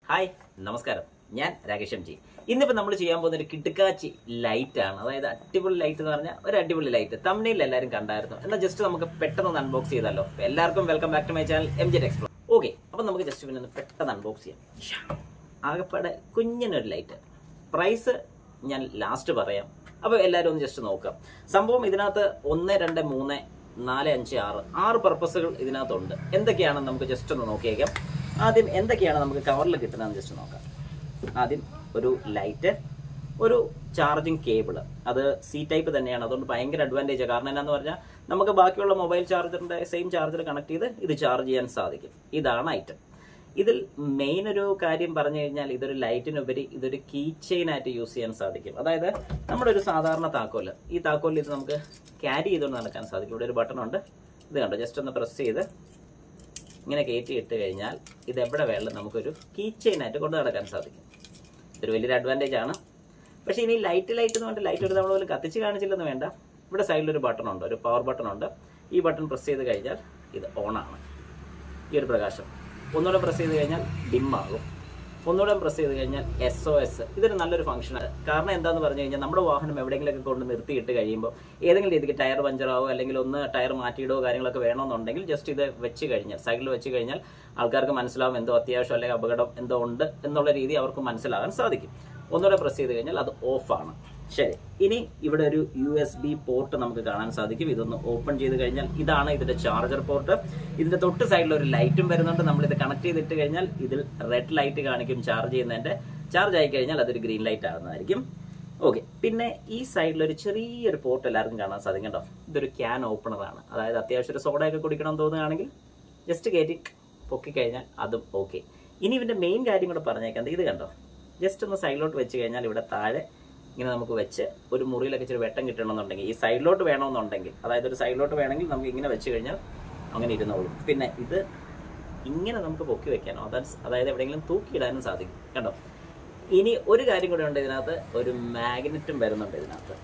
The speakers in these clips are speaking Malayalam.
ഹായ് നമസ്കാരം ഞാൻ രാകേഷ് എം ജി ഇന്നിപ്പോൾ നമ്മൾ ചെയ്യാൻ പോകുന്ന ഒരു കിടുക്കാച്ചി ലൈറ്റ് ആണ് അതായത് അടിപൊളി ലൈറ്റ് എന്ന് പറഞ്ഞാൽ ഒരു അടിപൊളി ലൈറ്റ് തമിഴിൽ എല്ലാവരും കണ്ടായിരുന്നു എന്നാൽ ജസ്റ്റ് നമുക്ക് പെട്ടെന്ന് ഒന്ന് അൺബോക്സ് ചെയ്താലോ അപ്പോൾ എല്ലാവർക്കും welcome back to my channel M G explore okay അപ്പോൾ നമുക്ക് ജസ്റ്റ് പിന്നെ ഒന്ന് പെട്ടെന്ന് അൺബോക്സ് ചെയ്യാം ശ്ശാ. ആകപ്പാടെ കുഞ്ഞിനൊരു ലൈറ്റ് പ്രൈസ് ഞാൻ ലാസ്റ്റ് പറയാം അപ്പോൾ എല്ലാവരും ഒന്ന് ജസ്റ്റ് നോക്കാം സംഭവം ഇതിനകത്ത് ഒന്ന് രണ്ട് മൂന്ന് നാല് അഞ്ച് ആറ് ആറ് പർപ്പസുകൾ ഇതിനകത്തുണ്ട് എന്തൊക്കെയാണെന്ന് നമുക്ക് ജസ്റ്റ് ഒന്ന് നോക്കിയേക്കാം ആദ്യം എന്തൊക്കെയാണ് നമുക്ക് കവറിൽ കിട്ടുന്നതെന്ന് ജസ്റ്റ് നോക്കാം ആദ്യം ഒരു ലൈറ്റ് ഒരു ചാർജിങ് കേബിൾ അത് സി ടൈപ്പ് തന്നെയാണ് അതുകൊണ്ട് ഭയങ്കര അഡ്വാൻറ്റേജ് കാരണം എന്നാന്ന് പറഞ്ഞാൽ നമുക്ക് ബാക്കിയുള്ള മൊബൈൽ ചാർജറിന്റെ സെയിം ചാർജർ കണക്ട് ചെയ്ത് ഇത് ചാർജ് ചെയ്യാൻ സാധിക്കും ഇതാണ് ഐറ്റം ഇതിൽ മെയിൻ ഒരു കാര്യം പറഞ്ഞു കഴിഞ്ഞാൽ ഇതൊരു ലൈറ്റിനുപരി ഇതൊരു കീ ചെയിൻ ആയിട്ട് യൂസ് ചെയ്യാൻ സാധിക്കും അതായത് നമ്മുടെ ഒരു സാധാരണ താക്കോല് ഈ താക്കോലിൽ ഇത് നമുക്ക് ക്യാരി ചെയ്തുകൊണ്ട് നടക്കാൻ സാധിക്കും ഇവിടെ ഒരു ബട്ടൺ ഉണ്ട് ഇത് കണ്ടോ ജസ്റ്റ് ഒന്ന് പ്രസ് ചെയ്ത് ഇങ്ങനെ കയറ്റി ഇട്ട് കഴിഞ്ഞാൽ ഇത് എവിടെ വേണം നമുക്കൊരു കീ ചെയിൻ ആയിട്ട് കൊണ്ട് നടക്കാൻ സാധിക്കും ഇതൊരു വലിയൊരു അഡ്വാൻറ്റേജ് ആണ് പക്ഷേ ഇനി ലൈറ്റ് ലൈറ്റ് എന്ന് പറഞ്ഞിട്ട് ലൈറ്റ് ഒരു തവണ പോലും കത്തിച്ച് കാണിച്ചില്ലെന്ന് വേണ്ട ഇവിടെ സൈഡിൽ ഒരു ബട്ടൺ ഉണ്ട് ഒരു പവർ ബട്ടൺ ഉണ്ട് ഈ ബട്ടൺ പ്രസ് ചെയ്ത് കഴിഞ്ഞാൽ ഇത് ഓൺ ആണ് ഈ ഒരു പ്രകാശം ഒന്നുകൂടെ പ്രസ് ചെയ്ത് കഴിഞ്ഞാൽ ഡിം ആകും ഒന്നുകൂടെ പ്രസ് ചെയ്ത് കഴിഞ്ഞാൽ എസ് ഒ എസ് ഇതൊരു നല്ലൊരു ഫംഗ്ഷനാണ് കാരണം എന്താന്ന് പറഞ്ഞു കഴിഞ്ഞാൽ നമ്മുടെ വാഹനം എവിടെയെങ്കിലുമൊക്കെ കൊണ്ട് നിർത്തിയിട്ട് കഴിയുമ്പോൾ ഏതെങ്കിലും രീതിക്ക് ടയർ പഞ്ചറാവോ അല്ലെങ്കിൽ ഒന്ന് ടയർ മാറ്റിയിടോ കാര്യങ്ങളൊക്കെ വേണമെന്നുണ്ടെങ്കിൽ ജസ്റ്റ് ഇത് വെച്ച് കഴിഞ്ഞാൽ സൈഡിൽ വെച്ച് കഴിഞ്ഞാൽ ആൾക്കാർക്ക് മനസ്സിലാവും എന്തോ അത്യാവശ്യം അല്ലെങ്കിൽ അപകടം എന്തോ ഉണ്ട് എന്നുള്ള രീതി അവർക്ക് മനസ്സിലാകാൻ സാധിക്കും ഒന്നുകൂടെ പ്രസ് ചെയ്ത് കഴിഞ്ഞാൽ അത് ഓഫാണ് ശരി ഇനി ഇവിടെ ഒരു യു എസ് ബി പോർട്ട് നമുക്ക് കാണാൻ സാധിക്കും ഇതൊന്ന് ഓപ്പൺ ചെയ്ത് കഴിഞ്ഞാൽ ഇതാണ് ഇതിന്റെ ചാർജർ പോർട്ട് ഇതിന്റെ തൊട്ട് സൈഡിൽ ഒരു ലൈറ്റും വരുന്നുണ്ട് നമ്മൾ ഇത് കണക്ട് ചെയ്തിട്ട് കഴിഞ്ഞാൽ ഇതിൽ റെഡ് ലൈറ്റ് കാണിക്കും ചാർജ് ചെയ്യുന്നതിന്റെ ചാർജ് ആയി കഴിഞ്ഞാൽ അതൊരു ഗ്രീൻ ലൈറ്റ് ആകുന്നതായിരിക്കും ഓക്കെ പിന്നെ ഈ സൈഡിൽ ഒരു ചെറിയൊരു പോർട്ട് എല്ലാവർക്കും കാണാൻ സാധിക്കും കേട്ടോ ഇതൊരു ക്യാൻ ഓപ്പണറാണ് അതായത് അത്യാവശ്യം ഒരു സോഡയൊക്കെ കുടിക്കണം എന്ന് തോന്നുകയാണെങ്കിൽ ജസ്റ്റ് കയറ്റി പൊക്കി കഴിഞ്ഞാൽ അതും ഓക്കെ ഇനി ഇതിന്റെ മെയിൻ കാര്യം കൂടെ പറഞ്ഞേക്കാം ഇത് കണ്ടോ ജസ്റ്റ് ഒന്ന് സൈഡിലോട്ട് വെച്ച് കഴിഞ്ഞാൽ ഇവിടെ താഴെ ഇങ്ങനെ നമുക്ക് വെച്ച് ഒരു മുറിയിലൊക്കെ ഇച്ചിരി വെട്ടം കിട്ടണമെന്നുണ്ടെങ്കിൽ ഈ സൈഡിലോട്ട് വേണമെന്നുണ്ടെങ്കിൽ അതായത് ഒരു സൈഡിലോട്ട് വേണമെങ്കിൽ നമുക്ക് ഇങ്ങനെ വെച്ച് കഴിഞ്ഞാൽ അങ്ങനെ ഇരുന്നോളും പിന്നെ ഇത് ഇങ്ങനെ നമുക്ക് പൊക്കി വെക്കാനോ അതായത് അതായത് എവിടെയെങ്കിലും തൂക്കിയിടാനും സാധിക്കും കണ്ടോ ഇനി ഒരു കാര്യം കൂടെ ഉണ്ട് ഇതിനകത്ത് ഒരു മാഗ്നറ്റും വരുന്നുണ്ട് ഇതിനകത്ത്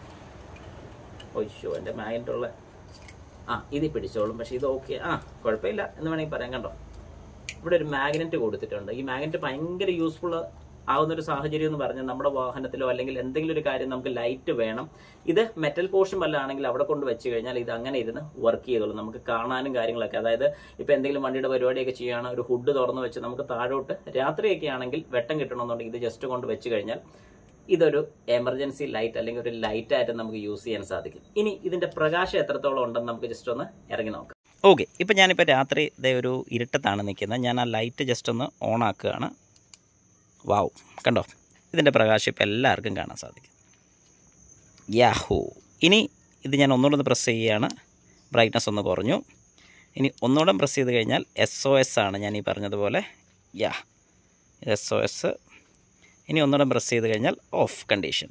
ഒയ്യോ എൻ്റെ മാഗ്നറ്റുള്ള ആ ഇത് പിടിച്ചോളും പക്ഷേ ഇത് ഓക്കെ ആ കുഴപ്പമില്ല എന്ന് വേണമെങ്കിൽ പറയാം കണ്ടോ ഇവിടെ ഒരു മാഗ്നറ്റ് കൊടുത്തിട്ടുണ്ട് ഈ മാഗ്നറ്റ് ഭയങ്കര യൂസ്ഫുൾ ആവുന്ന ഒരു സാഹചര്യം എന്ന് പറഞ്ഞാൽ നമ്മുടെ വാഹനത്തിലോ അല്ലെങ്കിൽ എന്തെങ്കിലും ഒരു കാര്യം നമുക്ക് ലൈറ്റ് വേണം ഇത് മെറ്റൽ പോർഷൻ വല്ല ആണെങ്കിൽ അവിടെ കൊണ്ട് വെച്ച് കഴിഞ്ഞാൽ ഇത് അങ്ങനെ ഇരുന്ന് വർക്ക് ചെയ്തോളും നമുക്ക് കാണാനും കാര്യങ്ങളൊക്കെ അതായത് ഇപ്പൊ എന്തെങ്കിലും വണ്ടിയുടെ പരിപാടിയൊക്കെ ചെയ്യുകയാണ് ഒരു ഹുഡ് തുറന്ന് വെച്ച് നമുക്ക് താഴോട്ട് രാത്രിയൊക്കെ ആണെങ്കിൽ വെട്ടം കിട്ടണമെന്നുണ്ടെങ്കിൽ ഇത് ജസ്റ്റ് കൊണ്ട് വെച്ച് കഴിഞ്ഞാൽ ഇതൊരു എമർജൻസി ലൈറ്റ് അല്ലെങ്കിൽ ഒരു ലൈറ്റ് ആയിട്ട് നമുക്ക് യൂസ് ചെയ്യാൻ സാധിക്കും ഇനി ഇതിന്റെ പ്രകാശം എത്രത്തോളം ഉണ്ടെന്ന് നമുക്ക് ജസ്റ്റ് ഒന്ന് ഇറങ്ങി നോക്കാം ഓക്കെ ഇപ്പം ഞാനിപ്പോൾ രാത്രി ഇതേ ഒരു ഇരുട്ടത്താണ് നിൽക്കുന്നത് ഞാൻ ആ ലൈറ്റ് ജസ്റ്റ് ഒന്ന് ഓൺ ആക്കുകയാണ് വാവ് കണ്ടോ ഇതിൻ്റെ പ്രകാശം ഇപ്പോൾ എല്ലാവർക്കും കാണാൻ സാധിക്കും യാഹൂ ഇനി ഇത് ഞാൻ ഒന്നുകൂടെ ഒന്ന് പ്രസ് ചെയ്യുകയാണ് ബ്രൈറ്റ്നസ് ഒന്ന് കുറഞ്ഞു ഇനി ഒന്നുകൂടെ പ്രസ് ചെയ്ത് കഴിഞ്ഞാൽ എസ് ഒ എസ് ആണ് ഞാൻ ഈ പറഞ്ഞതുപോലെ യാ എസ് ഒ എസ് ഇനി ഒന്നുകൂടെ പ്രസ് ചെയ്ത് കഴിഞ്ഞാൽ ഓഫ് കണ്ടീഷൻ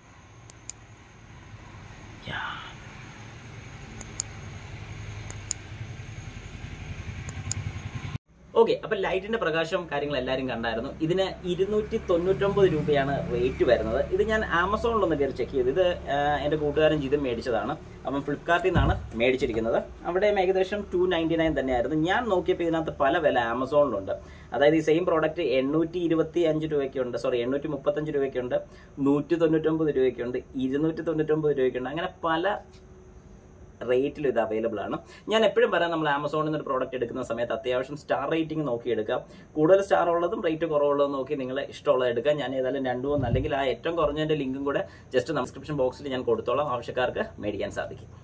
ഓക്കെ അപ്പൊ ലൈറ്റിന്റെ പ്രകാശവും കാര്യങ്ങളും എല്ലാവരും കണ്ടായിരുന്നു ഇതിന് ഇരുന്നൂറ്റി തൊണ്ണൂറ്റൊമ്പത് രൂപയാണ് റേറ്റ് വരുന്നത് ഇത് ഞാൻ ആമസോണിലൊന്ന് കയറി ചെക്ക് ചെയ്തു ഇത് ആ, എൻ്റെ കൂട്ടുകാരൻ ജിതം മേടിച്ചതാണ് അപ്പം ഫ്ലിപ്കാർട്ടിൽ നിന്നാണ് മേടിച്ചിരിക്കുന്നത് അവിടെ ഏകദേശം ടു നയൻറ്റി നയൻ തന്നെയായിരുന്നു ഞാൻ നോക്കിയപ്പോൾ ഇതിനകത്ത് പല വില ആമസോണിലുണ്ട് അതായത് ഈ സെയിം പ്രോഡക്റ്റ് എണ്ണൂറ്റി ഇരുപത്തി അഞ്ച് രൂപയ്ക്കുണ്ട് സോറി എണ്ണൂറ്റി മുപ്പത്തഞ്ച് രൂപയ്ക്കുണ്ട് നൂറ്റി തൊണ്ണൂറ്റൊമ്പത് രൂപയ്ക്കുണ്ട് ഇരുന്നൂറ്റി തൊണ്ണൂറ്റൊമ്പത് രൂപയ്ക്കുണ്ട് അങ്ങനെ പല റേറ്റിൽ ഇത് അവൈലബിൾ ആണ് ഞാൻ എപ്പോഴും പറയാം നമ്മൾ ആമസോണിൽ നിന്ന് ഒരു പ്രോഡക്റ്റ് എടുക്കുന്ന സമയത്ത് അത്യാവശ്യം സ്റ്റാർ റേറ്റിംഗ് നോക്കി എടുക്കാം കൂടുതൽ സ്റ്റാർ ഉള്ളതും റേറ്റ് കുറവുള്ളതും നോക്കി നിങ്ങൾ ഇഷ്ടമുള്ളത് എടുക്കാം ഞാൻ ഏതായാലും രണ്ടു മൂന്ന് അല്ലെങ്കിൽ ആ ഏറ്റവും കുറഞ്ഞതിന്റെ ലിങ്കും കൂടെ ജസ്റ്റ് സബ്സ്ക്രിപ്ഷൻ ബോക്സിൽ ഞാൻ കൊടുത്തോളാം ആവശ്യക്കാർക്ക് മേടിക്കാൻ സാധിക്കും